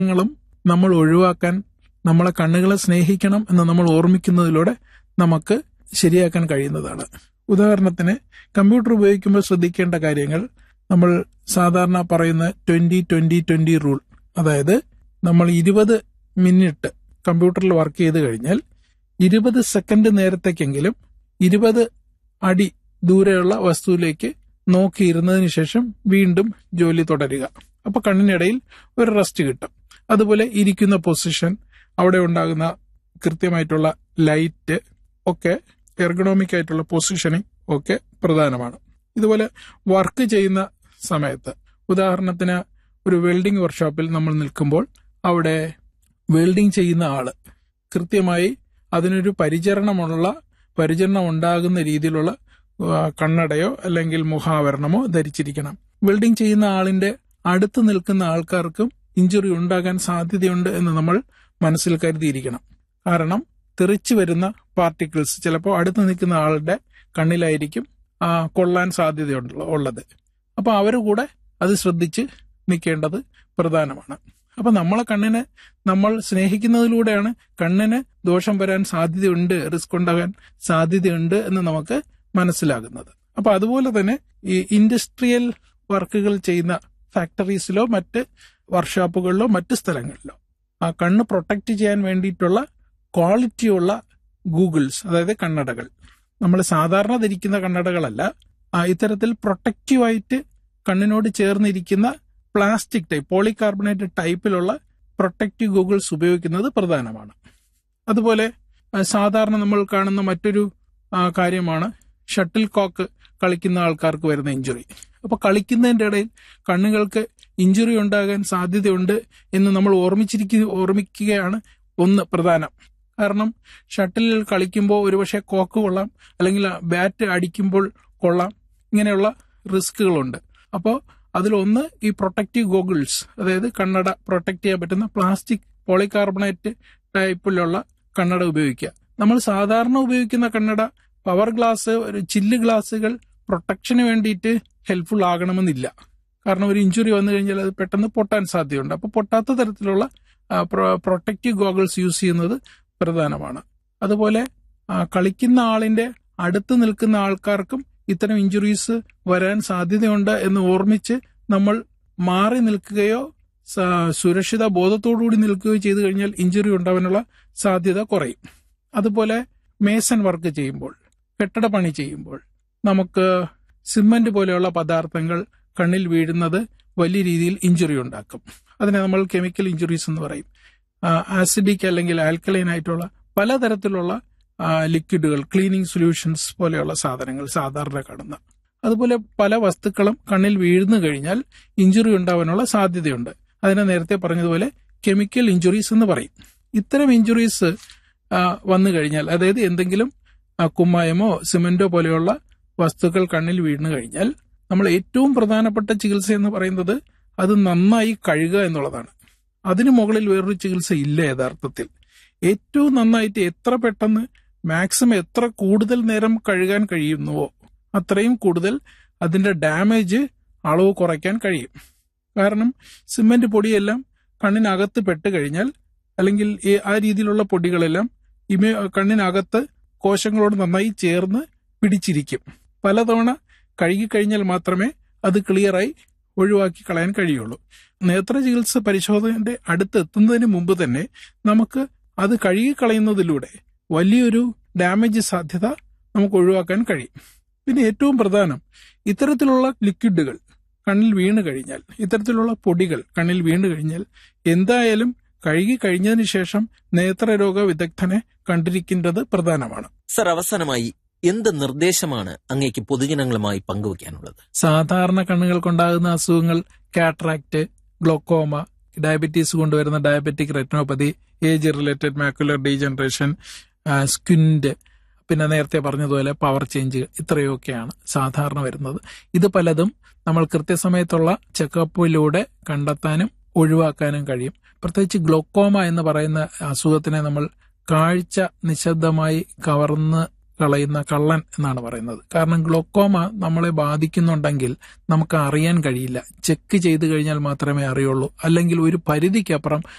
ങ്ങളും നമ്മൾ ഒഴിവാക്കാൻ നമ്മളെ കണ്ണുകളെ സ്നേഹിക്കണം എന്ന് നമ്മൾ ഓർമ്മിക്കുന്നതിലൂടെ നമുക്ക് ശരിയാക്കാൻ കഴിയുന്നതാണ് ഉദാഹരണത്തിന് കമ്പ്യൂട്ടർ ഉപയോഗിക്കുമ്പോൾ ശ്രദ്ധിക്കേണ്ട കാര്യങ്ങൾ നമ്മൾ സാധാരണ പറയുന്ന ട്വന്റി ട്വന്റി ട്വന്റി റൂൾ അതായത് നമ്മൾ ഇരുപത് മിനിറ്റ് കമ്പ്യൂട്ടറിൽ വർക്ക് ചെയ്ത് കഴിഞ്ഞാൽ ഇരുപത് സെക്കൻഡ് നേരത്തേക്കെങ്കിലും ഇരുപത് അടി ദൂരെയുള്ള വസ്തുവിലേക്ക് നോക്കിയിരുന്നതിന് ശേഷം വീണ്ടും ജോലി തുടരുക അപ്പൊ കണ്ണിനിടയിൽ ഒരു റെസ്റ്റ് കിട്ടും അതുപോലെ ഇരിക്കുന്ന പൊസിഷൻ അവിടെ ഉണ്ടാകുന്ന കൃത്യമായിട്ടുള്ള ലൈറ്റ് ഒക്കെ എർഗണോമിക് ആയിട്ടുള്ള പൊസിഷനിങ് ഒക്കെ പ്രധാനമാണ് ഇതുപോലെ വർക്ക് ചെയ്യുന്ന സമയത്ത് ഉദാഹരണത്തിന് ഒരു വെൽഡിംഗ് വർക്ക്ഷോപ്പിൽ നമ്മൾ നിൽക്കുമ്പോൾ അവിടെ വെൽഡിംഗ് ചെയ്യുന്ന ആള് കൃത്യമായി അതിനൊരു പരിചരണമുള്ള പരിചരണം ഉണ്ടാകുന്ന രീതിയിലുള്ള ആ, കണ്ണടയോ അല്ലെങ്കിൽ മുഖാവരണമോ ധരിച്ചിരിക്കണം വെൽഡിംഗ് ചെയ്യുന്ന ആളിന്റെ അടുത്ത് നിൽക്കുന്ന ആൾക്കാർക്കും ഇഞ്ചുറി ഉണ്ടാകാൻ സാധ്യതയുണ്ട് എന്ന് നമ്മൾ മനസ്സിൽ കരുതിയിരിക്കണം കാരണം തെറിച്ചു വരുന്ന പാർട്ടിക്കിൾസ് ചിലപ്പോൾ അടുത്ത് നിൽക്കുന്ന ആളുടെ കണ്ണിലായിരിക്കും ആ, കൊള്ളാൻ സാധ്യതയുണ്ട് ഉള്ളത് അപ്പൊ അവർ കൂടെ അത് ശ്രദ്ധിച്ച് നിൽക്കേണ്ടത് പ്രധാനമാണ് അപ്പൊ നമ്മളെ കണ്ണിനെ നമ്മൾ സ്നേഹിക്കുന്നതിലൂടെയാണ് കണ്ണിന് ദോഷം വരാൻ സാധ്യതയുണ്ട് റിസ്ക് ഉണ്ടാകാൻ സാധ്യതയുണ്ട് എന്ന് നമുക്ക് മനസ്സിലാകുന്നത് അപ്പൊ അതുപോലെ തന്നെ ഈ ഇൻഡസ്ട്രിയൽ വർക്കുകൾ ചെയ്യുന്ന ഫാക്ടറീസിലോ മറ്റ് വർക്ക്ഷോപ്പുകളിലോ മറ്റ് സ്ഥലങ്ങളിലോ ആ കണ്ണ് പ്രൊട്ടക്ട് ചെയ്യാൻ വേണ്ടിയിട്ടുള്ള ക്വാളിറ്റിയുള്ള ഗൂഗിൾസ് അതായത് കണ്ണടകൾ നമ്മൾ സാധാരണ ധരിക്കുന്ന കണ്ണടകളല്ല ആ ഇത്തരത്തിൽ പ്രൊട്ടക്റ്റീവായിട്ട് കണ്ണിനോട് ചേർന്നിരിക്കുന്ന പ്ലാസ്റ്റിക് ടൈപ്പ് പോളികാർബണേറ്റ് ടൈപ്പിലുള്ള പ്രൊട്ടക്റ്റീവ് ഗൂഗിൾസ് ഉപയോഗിക്കുന്നത് പ്രധാനമാണ് അതുപോലെ ആ, സാധാരണ നമ്മൾ കാണുന്ന മറ്റൊരു ആ, കാര്യമാണ് ഷട്ടിൽ കോക്ക് കളിക്കുന്ന ആൾക്കാർക്ക് വരുന്ന ഇഞ്ചുറി അപ്പൊ കളിക്കുന്നതിന്റെ ഇടയിൽ കണ്ണുകൾക്ക് ഇഞ്ചുറി ഉണ്ടാകാൻ സാധ്യതയുണ്ട് എന്ന് നമ്മൾ ഓർമ്മിച്ചിരിക്കുക ഓർമ്മിക്കുകയാണ് ഒന്ന് പ്രധാനം കാരണം ഷട്ടിലിൽ കളിക്കുമ്പോൾ ഒരുപക്ഷെ കോക്ക് കൊള്ളാം അല്ലെങ്കിൽ ബാറ്റ് അടിക്കുമ്പോൾ കൊള്ളാം ഇങ്ങനെയുള്ള റിസ്കുകളുണ്ട് അപ്പോൾ അതിലൊന്ന് ഈ പ്രൊട്ടക്റ്റീവ് ഗോഗിൾസ് അതായത് കണ്ണട പ്രൊട്ടക്ട് ചെയ്യാൻ പറ്റുന്ന പ്ലാസ്റ്റിക് പോളികാർബണേറ്റ് ടൈപ്പിലുള്ള കണ്ണട ഉപയോഗിക്കുക നമ്മൾ സാധാരണ ഉപയോഗിക്കുന്ന കണ്ണട പവർ ഗ്ലാസ് ഒരു ചില്ല് ഗ്ലാസുകൾ പ്രൊട്ടക്ഷന് വേണ്ടിയിട്ട് ഹെൽപ്ഫുൾ ആകണമെന്നില്ല കാരണം ഒരു ഇഞ്ചുറി വന്നു കഴിഞ്ഞാൽ അത് പെട്ടെന്ന് പൊട്ടാൻ സാധ്യതയുണ്ട് അപ്പോൾ പൊട്ടാത്ത തരത്തിലുള്ള പ്രൊട്ടക്റ്റീവ് ഗോഗിൾസ് യൂസ് ചെയ്യുന്നത് പ്രധാനമാണ് അതുപോലെ ആ, കളിക്കുന്ന ആളിന്റെ അടുത്ത് നിൽക്കുന്ന ആൾക്കാർക്കും ഇത്തരം ഇഞ്ചുറീസ് വരാൻ സാധ്യതയുണ്ട് എന്ന് ഓർമ്മിച്ച് നമ്മൾ മാറി നിൽക്കുകയോ സ- സുരക്ഷിത ബോധത്തോടുകൂടി നിൽക്കുകയോ ചെയ്തു കഴിഞ്ഞാൽ ഇഞ്ചുറി ഉണ്ടാവാനുള്ള സാധ്യത കുറയും അതുപോലെ മേസൺ വർക്ക് ചെയ്യുമ്പോൾ കെട്ടിട പണി ചെയ്യുമ്പോൾ നമുക്ക് സിമന്റ് പോലെയുള്ള പദാർത്ഥങ്ങൾ കണ്ണിൽ വീഴുന്നത് വലിയ രീതിയിൽ ഇഞ്ചുറി ഉണ്ടാക്കും അതിനെ നമ്മൾ കെമിക്കൽ ഇഞ്ചുറീസ് എന്ന് പറയും ആസിഡിക് അല്ലെങ്കിൽ ആൽക്കലൈൻ ആയിട്ടുള്ള പലതരത്തിലുള്ള ആ, ലിക്വിഡുകൾ ക്ലീനിങ് സൊല്യൂഷൻസ് പോലെയുള്ള സാധനങ്ങൾ സാധാരണ കാണുന്ന അതുപോലെ പല വസ്തുക്കളും കണ്ണിൽ വീഴ്ന്നു കഴിഞ്ഞാൽ ഇഞ്ചുറി ഉണ്ടാവാനുള്ള സാധ്യതയുണ്ട് അതിനെ നേരത്തെ പറഞ്ഞതുപോലെ കെമിക്കൽ ഇഞ്ചുറീസ് എന്ന് പറയും ഇത്തരം ഇഞ്ചുറീസ് വന്നു കഴിഞ്ഞാൽ അതായത് എന്തെങ്കിലും ആ, കുമ്മായമോ സിമന്റോ പോലെയുള്ള വസ്തുക്കൾ കണ്ണിൽ വീണു കഴിഞ്ഞാൽ നമ്മൾ ഏറ്റവും പ്രധാനപ്പെട്ട ചികിത്സ എന്ന് പറയുന്നത് അത് നന്നായി കഴുകുക എന്നുള്ളതാണ് അതിനു മുകളിൽ വേറൊരു ചികിത്സ ഇല്ല യഥാർത്ഥത്തിൽ ഏറ്റവും നന്നായിട്ട് എത്ര പെട്ടെന്ന് മാക്സിമം എത്ര കൂടുതൽ നേരം കഴുകാൻ കഴിയുന്നുവോ അത്രയും കൂടുതൽ അതിന്റെ ഡാമേജ് അളവ് കുറയ്ക്കാൻ കഴിയും കാരണം സിമന്റ് പൊടിയെല്ലാം കണ്ണിനകത്ത് പെട്ട് കഴിഞ്ഞാൽ അല്ലെങ്കിൽ ഈ ആ രീതിയിലുള്ള പൊടികളെല്ലാം ഇമ കണ്ണിനകത്ത് കോശങ്ങളോട് നന്നായി ചേർന്ന് പിടിച്ചിരിക്കും പലതവണ കഴുകിക്കഴിഞ്ഞാൽ മാത്രമേ അത് ക്ലിയറായി ഒഴിവാക്കി കളയാൻ കഴിയുള്ളൂ നേത്ര ചികിത്സ പരിശോധനയുടെ അടുത്ത് എത്തുന്നതിന് മുമ്പ് തന്നെ നമുക്ക് അത് കഴുകിക്കളയുന്നതിലൂടെ വലിയൊരു ഡാമേജ് സാധ്യത നമുക്ക് ഒഴിവാക്കാൻ കഴിയും പിന്നെ ഏറ്റവും പ്രധാനം ഇത്തരത്തിലുള്ള ലിക്വിഡുകൾ കണ്ണിൽ വീണ് കഴിഞ്ഞാൽ ഇത്തരത്തിലുള്ള പൊടികൾ കണ്ണിൽ വീണ് കഴിഞ്ഞാൽ എന്തായാലും കഴുകി കഴിഞ്ഞതിന് ശേഷം നേത്രരോഗ വിദഗ്ധനെ കണ്ടിരിക്കേണ്ടത് പ്രധാനമാണ് സർ അവസാനമായി എന്ത് നിർദ്ദേശമാണ് അങ്ങേക്ക് പൊതുജനങ്ങളുമായി പങ്കുവയ്ക്കാനുള്ളത് സാധാരണ കണ്ണുകൾക്കുണ്ടാകുന്ന അസുഖങ്ങൾ കാട്രാക്ട് ഗ്ലോക്കോമ ഡയബറ്റീസ് കൊണ്ടുവരുന്ന diabetic retinopathy age related macular degeneration squint പിന്നെ നേരത്തെ പറഞ്ഞതുപോലെ പവർ ചേഞ്ച് ഇത്രയൊക്കെയാണ് സാധാരണ വരുന്നത് ഇത് പലതും നമ്മൾ കൃത്യസമയത്തുള്ള ചെക്കപ്പിലൂടെ കണ്ടെത്താനും ഒഴിവാക്കാനും കഴിയും പ്രത്യേകിച്ച് ഗ്ലോക്കോമ എന്ന് പറയുന്ന അസുഖത്തിനെ നമ്മൾ കാഴ്ച നിശബ്ദമായി കവർന്ന് കളയുന്ന കള്ളൻ എന്നാണ് പറയുന്നത് കാരണം ഗ്ലോക്കോമ നമ്മളെ ബാധിക്കുന്നുണ്ടെങ്കിൽ നമുക്ക് അറിയാൻ കഴിയില്ല ചെക്ക് ചെയ്ത് കഴിഞ്ഞാൽ മാത്രമേ അറിയുള്ളൂ അല്ലെങ്കിൽ ഒരു പരിധിക്കപ്പുറം